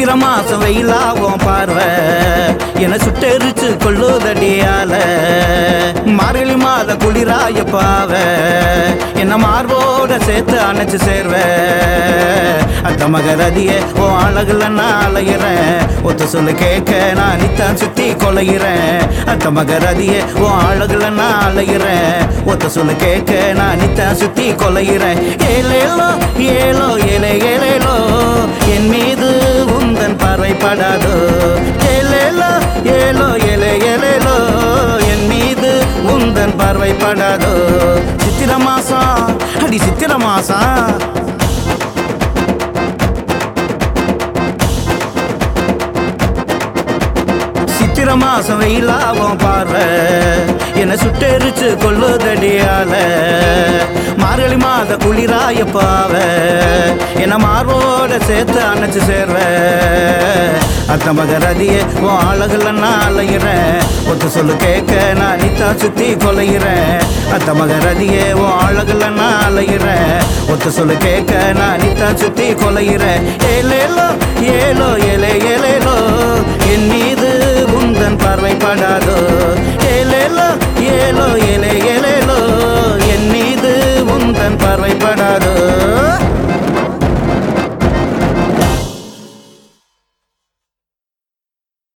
சித்திர மாசம் வெயிலாகும் பார்வை என சுட்டெரிச்சு கொள்ளுதடியால மார்கழி மாத குளிராய பாவ என்ன மார்போட சேர்த்து அணைச்சு சேர்வ அத்த மகரதிய ஓ அழகுல நான் அலையிறேன் ஒத்த சொல்லு கேட்க நான் நித்தான் சுத்தி கொலையிறேன் அத்த மகரதிய ஓ அழகுல நான் அலையிறேன் ஒத்த சொல்லு கேட்க நான் நித்தான் சுத்தி கொலையிறேன் ஏலேலோ ஏலோ ஏலே ஏலேலோ என் மீது உந்தன் பறைப்படாதோ ஏலேலோ ஏலோ ஏலே ஏலேலோ என் மீது உந்தன் பார்வைப்படாதோ சித்திர மாசம் அடி சித்திர மாசம் சித்திர மாசம் வெயிலாகும் பார்வை என்ன சுட்டெரிச்சு கொள்ளுதடியால மார்கழி மாத குளிராய பாவ என்ன மார்போட சேர்த்து அணைச்சு சேர்வ அத்த மகரதியே ஓ அழகுல நான் அலையிறேன் ஒத்து சொல்லு கேட்க நான் நித்தா சுத்தி கொலையிறேன் அத்த மகரதியே ஓ அழகுல நான் அலையிறேன் ஒத்து சொல்லு கேட்க நான் நித்தா சுத்தி கொலையிறேன் ஏலேலோ ஏலோ ஏலே ஏலேலோ என் மீது உந்தன் பார்வைப்படாதோ ஏலேலோ ஏலோ ஏலே ஏலே